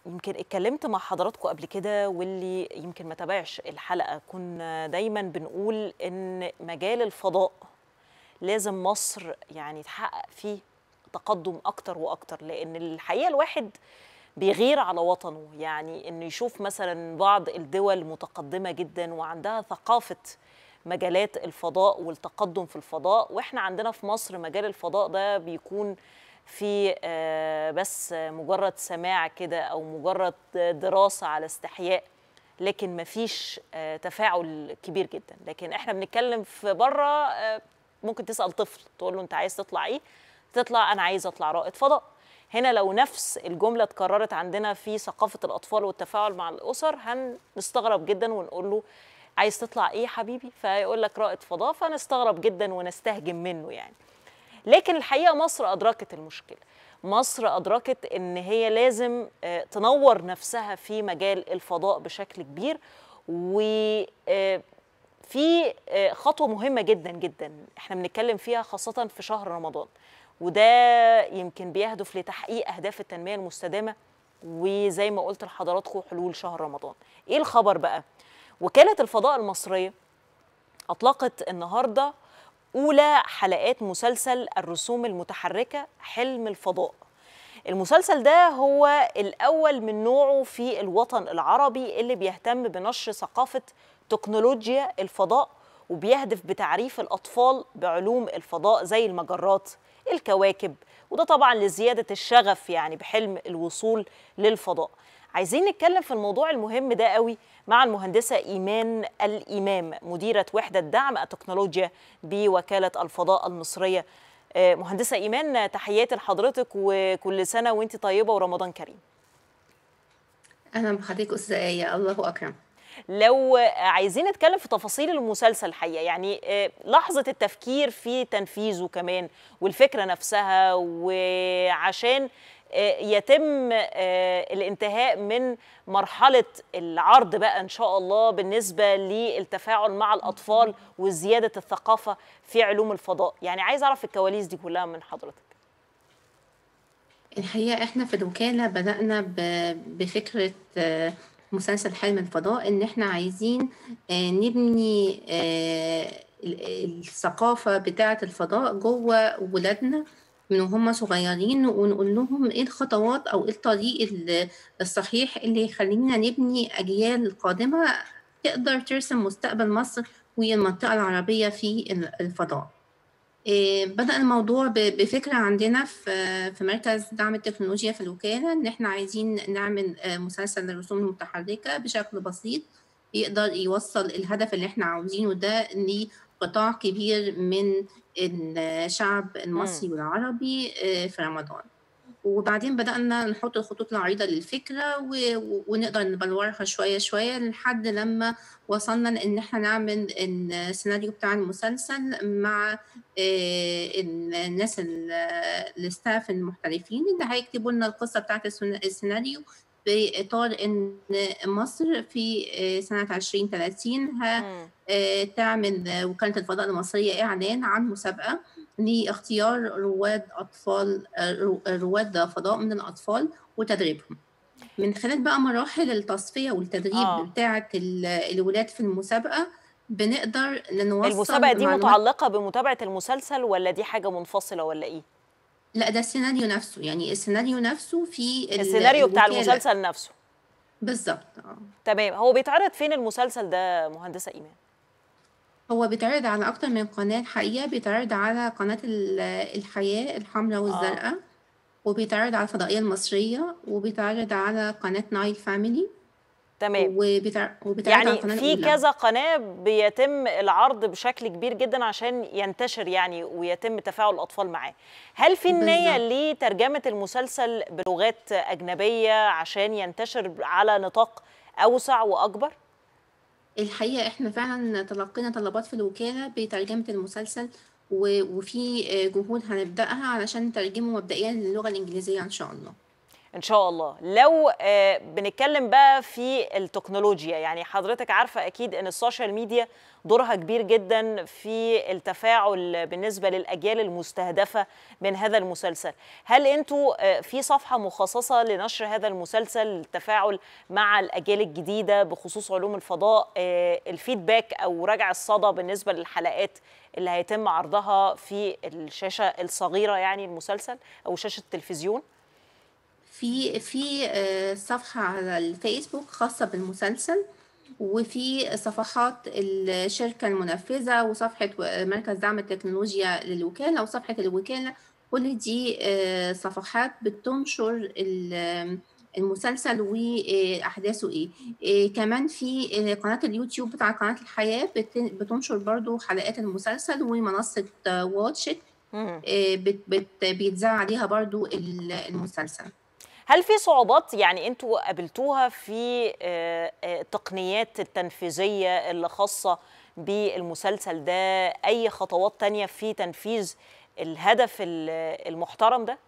يمكن اتكلمت مع حضراتكم قبل كده واللي يمكن ما تابعش الحلقة كنا دايما بنقول إن مجال الفضاء لازم مصر يعني تحقق فيه تقدم أكتر وأكتر لأن الحقيقة الواحد بيغير على وطنه يعني إنه يشوف مثلا بعض الدول متقدمة جدا وعندها ثقافة مجالات الفضاء والتقدم في الفضاء واحنا عندنا في مصر مجال الفضاء ده بيكون في آه، بس مجرد سماع كده او مجرد دراسه على استحياء لكن مفيش آه، تفاعل كبير جدا لكن احنا بنتكلم في بره آه، ممكن تسال طفل تقول له انت عايز تطلع ايه تطلع انا عايز اطلع رائد فضاء هنا لو نفس الجمله اتكررت عندنا في ثقافه الاطفال والتفاعل مع الاسر هنستغرب جدا ونقول له عايز تطلع ايه يا حبيبي فيقول لك رائد فضاء فنستغرب جدا ونستهجن منه يعني لكن الحقيقه مصر ادركت المشكله مصر ادركت ان هي لازم آه، تنور نفسها في مجال الفضاء بشكل كبير وفي خطوه مهمه جدا جدا احنا بنتكلم فيها خاصه في شهر رمضان وده يمكن بيهدف لتحقيق اهداف التنميه المستدامه وزي ما قلت لحضراتكم حلول شهر رمضان ايه الخبر بقى وكاله الفضاء المصريه اطلقت النهارده أولى حلقات مسلسل الرسوم المتحركة حلم الفضاء المسلسل ده هو الأول من نوعه في الوطن العربي اللي بيهتم بنشر ثقافة تكنولوجيا الفضاء وبيهدف بتعريف الأطفال بعلوم الفضاء زي المجرات الكواكب وده طبعا لزيادة الشغف يعني بحلم الوصول للفضاء عايزين نتكلم في الموضوع المهم ده قوي مع المهندسة إيمان الإمام مديرة وحدة دعم التكنولوجيا بوكالة الفضاء المصرية آه، مهندسة إيمان تحياتي لحضرتك وكل سنة وانت طيبة ورمضان كريم أهلا بحضرتك أستاذة آية الله أكرم لو عايزين نتكلم في تفاصيل المسلسل الحقيقة يعني آه، لحظة التفكير في تنفيذه كمان والفكرة نفسها وعشان آه، يتم آه، الانتهاء من مرحلة العرض بقى إن شاء الله بالنسبة للتفاعل مع الأطفال وزيادة الثقافة في علوم الفضاء يعني عايز أعرف الكواليس دي كلها من حضرتك الحقيقة إحنا في الوكالة بدأنا ب- بفكرة آه، مسلسل حلم الفضاء إن إحنا عايزين آه، نبني آه، ال- الثقافة بتاعة الفضاء جوه ولادنا من وهم صغيرين ونقول لهم إيه الخطوات أو إيه الطريق ال- الصحيح اللي يخلينا نبني أجيال قادمة تقدر ترسم مستقبل مصر والمنطقة العربية في ال- الفضاء. إيه، بدأ الموضوع ب- بفكرة عندنا في في مركز دعم التكنولوجيا في الوكالة إن إحنا عايزين نعمل آه، مسلسل للرسوم المتحركة بشكل بسيط يقدر يوصل الهدف اللي إحنا عاوزينه ده لقطاع كبير من الشعب المصري والعربي آه، في رمضان. وبعدين بدأنا نحط الخطوط العريضة للفكرة و- و- ونقدر نبلورها شوية شوية لحد لما وصلنا لإن إحنا نعمل السيناريو بتاع المسلسل مع آه، الناس ال- الستاف المحترفين اللي هيكتبوا لنا القصة بتاعت السن- السيناريو في إطار إن مصر في آه، سنة 2030 مم. هتعمل وكالة الفضاء المصرية إعلان عن مسابقة لاختيار رواد أطفال آه، رو- رواد فضاء من الأطفال وتدريبهم من خلال بقى مراحل التصفية والتدريب آه. بتاعة ال- الولاد في المسابقة بنقدر نوصل المسابقة دي معلومات متعلقة بمتابعة المسلسل ولا دي حاجة منفصلة ولا إيه؟ لا ده السيناريو نفسه يعني السيناريو نفسه في ال- السيناريو بتاع الوكالة المسلسل نفسه بالظبط آه. تمام هو بيتعرض فين المسلسل ده مهندسة إيمان؟ هو بيتعرض على أكتر من قناة حقيقة بيتعرض على قناة ال- الحياة الحمراء آه والزرقاء وبيتعرض على الفضائية المصرية وبيتعرض على قناة نايل فاميلي تمام وبيتع... وبيتعرض على يعني القناة في الأولى كذا قناة بيتم العرض بشكل كبير جدا عشان ينتشر يعني ويتم تفاعل الأطفال معاه هل في النية بالظبط لترجمة المسلسل بلغات أجنبية عشان ينتشر على نطاق أوسع وأكبر؟ الحقيقة احنا فعلا تلقينا طلبات في الوكالة بترجمة المسلسل و... وفي جهود هنبدأها علشان نترجمه مبدئيا للغة الإنجليزية إن شاء الله ان شاء الله لو آه، بنتكلم بقى في التكنولوجيا يعني حضرتك عارفه اكيد ان السوشيال ميديا دورها كبير جدا في التفاعل بالنسبه للاجيال المستهدفه من هذا المسلسل هل انتوا آه، في صفحه مخصصه لنشر هذا المسلسل للتفاعل مع الاجيال الجديده بخصوص علوم الفضاء آه، الفيدباك او رجع الصدى بالنسبه للحلقات اللي هيتم عرضها في الشاشه الصغيره يعني المسلسل او شاشه التلفزيون في في آه، صفحة على الفيسبوك خاصة بالمسلسل وفي صفحات الشركة المنفذة وصفحة و- مركز دعم التكنولوجيا للوكالة وصفحة الوكالة كل دي آه، صفحات بتنشر ال- المسلسل وأحداثه إيه آه، كمان في آه، قناة اليوتيوب بتاع قناة الحياة بت- بتنشر برضو حلقات المسلسل ومنصة آه، واتشت مم. آه، بت- بت- بيتذاع عليها برضو ال- المسلسل هل في صعوبات يعني انتوا قابلتوها في آه، آه، التقنيات التنفيذية اللي خاصة بالمسلسل ده أي خطوات تانية في تنفيذ الهدف ال- المحترم ده؟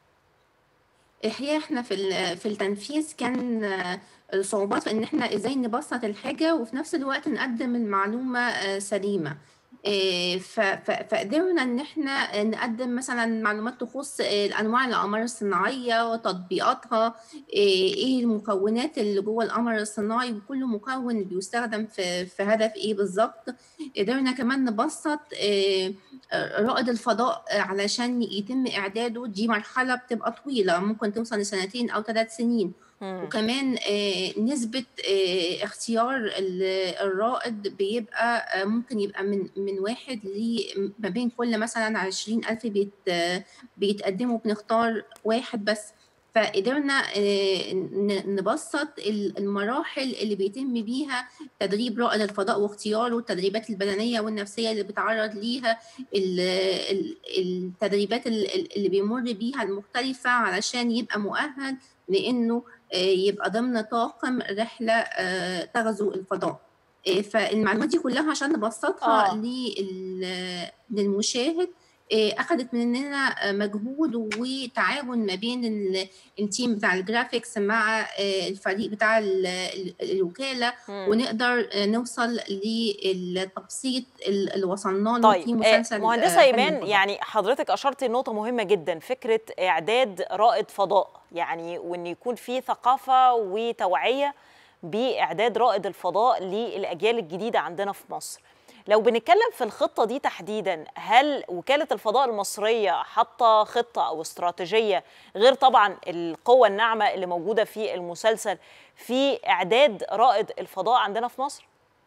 الحقيقة احنا في ال- في التنفيذ كان آه، الصعوبات في ان احنا ازاي نبسط الحاجة وفي نفس الوقت نقدم المعلومة آه، سليمة آه، ف- ف- فقدرنا ان احنا نقدم مثلا معلومات تخص آه، انواع الاقمار الصناعية وتطبيقاتها آه، ايه المكونات اللي جوه القمر الصناعي وكل مكون بيستخدم في في هدف ايه بالظبط قدرنا كمان نبسط آه، رائد الفضاء علشان يتم إعداده دي مرحلة بتبقى طويلة ممكن توصل لسنتين أو ثلاث سنين مم. وكمان آه، نسبة آه، اختيار ال- الرائد بيبقى آه، ممكن يبقى من من واحد ل ما بين كل مثلا عشرين ألف بيت آه، بيتقدموا بنختار واحد بس فقدرنا آه، ن- نبسط ال- المراحل اللي بيتم بيها تدريب رائد الفضاء واختياره التدريبات البدنية والنفسية اللي بيتعرض ليها ال- ال- التدريبات ال- ال- اللي بيمر بيها المختلفة علشان يبقى مؤهل لأنه آه، يبقى ضمن طاقم رحلة آه، تغزو الفضاء آه، فالمعلومات دي كلها عشان نبسطها آه. لل- للمشاهد آه، أخدت مننا آه، مجهود وتعاون ما بين ال- التيم بتاع الجرافيكس مع آه، الفريق بتاع ال- ال- الوكالة مم. ونقدر آه، نوصل للتبسيط ال- اللي وصلنا له في طيب آه، مسلسل مهندسة آه، حلم إيمان الفضاء. يعني حضرتك أشرتي لنقطة مهمة جدا فكرة إعداد رائد فضاء يعني وإن يكون في ثقافة وتوعية بإعداد رائد الفضاء للأجيال الجديدة عندنا في مصر لو بنتكلم في الخطة دي تحديدا هل وكالة الفضاء المصرية حاطة خطة أو استراتيجية غير طبعا القوة الناعمة اللي موجودة في المسلسل في إعداد رائد الفضاء عندنا في مصر؟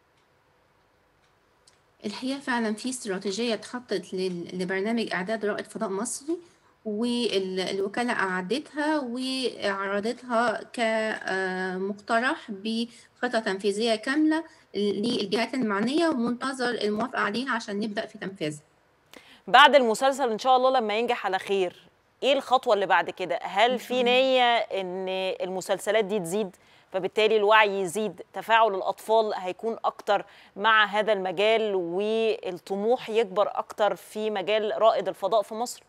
الحقيقة فعلا في استراتيجية اتحطت لل- لبرنامج إعداد رائد فضاء مصري والوكالة أعدتها وعرضتها كمقترح بخطة تنفيذية كاملة للجهات المعنية ومنتظر الموافقة عليها عشان نبدأ في تنفيذها بعد المسلسل ان شاء الله لما ينجح على خير ايه الخطوه اللي بعد كده هل في نيه ان المسلسلات دي تزيد فبالتالي الوعي يزيد تفاعل الاطفال هيكون اكتر مع هذا المجال والطموح يكبر اكتر في مجال رائد الفضاء في مصر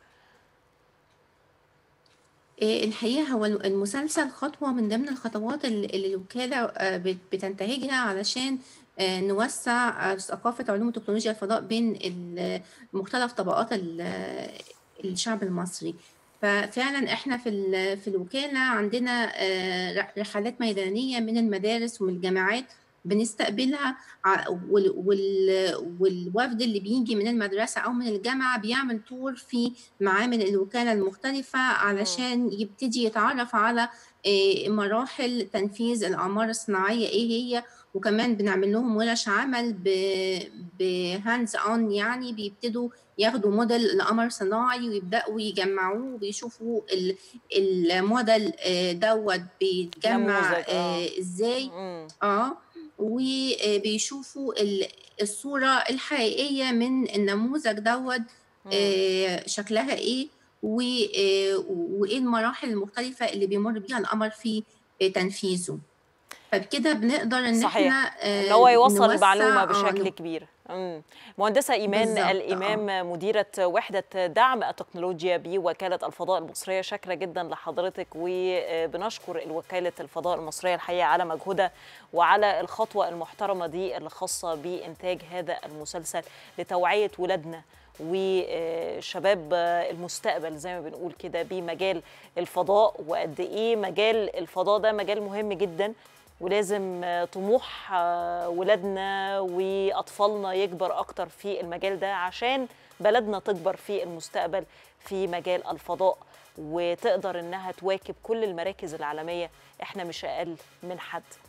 إيه الحقيقة هو المسلسل خطوة من ضمن الخطوات اللي اللي الوكالة آه، بت- بتنتهجها علشان آه، نوسع آه، ثقافة علوم وتكنولوجيا الفضاء بين ال- مختلف طبقات ال- الشعب المصري ففعلا احنا في ال- في الوكالة عندنا آه، ر- رحلات ميدانية من المدارس ومن الجامعات بنستقبلها ع- وال- وال- والوفد اللي بيجي من المدرسة أو من الجامعة بيعمل تور في معامل الوكالة المختلفة علشان يبتدي يتعرف على آه، مراحل تنفيذ الأعمار الصناعية إيه هي وكمان بنعمل لهم ورش عمل بهاندز اون يعني بيبتدوا ياخدوا موديل القمر صناعي ويبدأوا يجمعوه وبيشوفوا ال- الموديل آه، دوت بيتجمع نموذج، آه. آه، ازاي مم. اه وبيشوفوا ال- الصورة الحقيقية من النموذج دوت مم. آه، شكلها ايه و- آه، وايه المراحل المختلفة اللي بيمر بيها القمر في آه، تنفيذه فبكده بنقدر ان صحيح. احنا آه، ان هو يوصل نوسع- المعلومه آه، بشكل ن- كبير مم. مهندسة إيمان بالظبط، آه. الإمام مديرة وحدة دعم التكنولوجيا بوكالة الفضاء المصرية شاكرة جدا لحضرتك وبنشكر وكالة الفضاء المصرية الحقيقة على مجهودها وعلى الخطوة المحترمة دي اللي خاصة بإنتاج هذا المسلسل لتوعية ولادنا وشباب المستقبل زي ما بنقول كده بمجال الفضاء وقد ايه مجال الفضاء ده مجال مهم جدا ولازم طموح ولادنا واطفالنا يكبر اكتر في المجال ده عشان بلدنا تكبر في المستقبل في مجال الفضاء وتقدر انها تواكب كل المراكز العالميه احنا مش اقل من حد